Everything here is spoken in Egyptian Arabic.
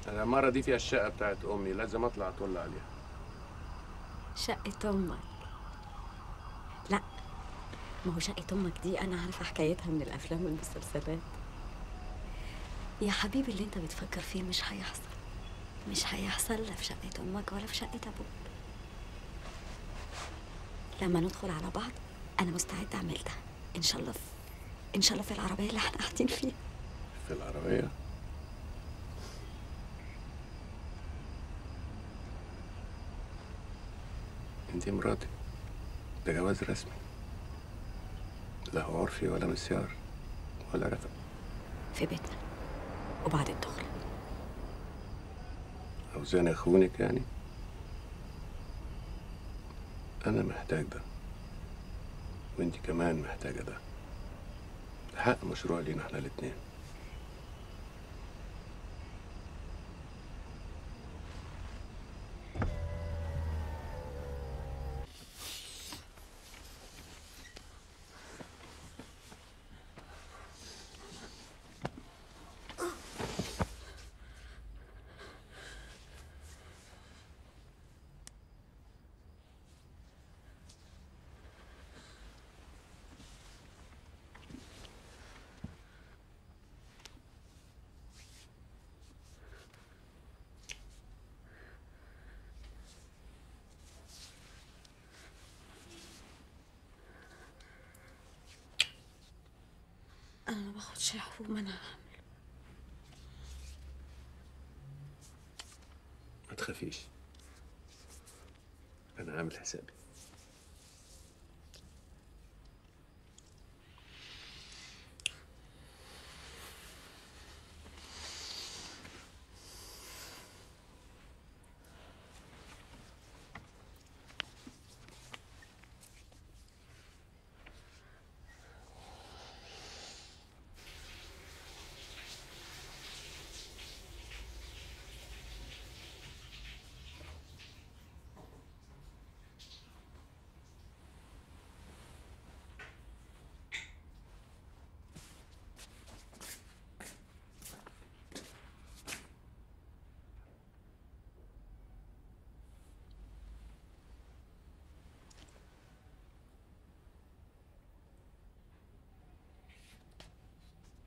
العمارة دي فيها الشقة بتاعت أمي لازم أطلع أطل عليها شقة أمك لا ما هو شقة أمك دي أنا عارفة حكايتها من الأفلام والمسلسلات يا حبيبي اللي أنت بتفكر فيه مش هيحصل مش هيحصل لا في شقة أمك ولا في شقة أبوك لما ندخل على بعض أنا مستعدة أعمل ده إن شاء الله في إن شاء الله في العربية اللي احنا قاعدين فيها في العربية انتي مراتي ده جواز رسمي لا هو عرفي ولا مسيار ولا رفق في بيتنا وبعد الدخل عاوزاني اخونك يعني انا محتاج ده وانتي كمان محتاجة ده ده حق مشروع لينا احنا الاتنين أنا ما باخدش حبوب أنا هعمل ما تخافيش انا عامل حسابي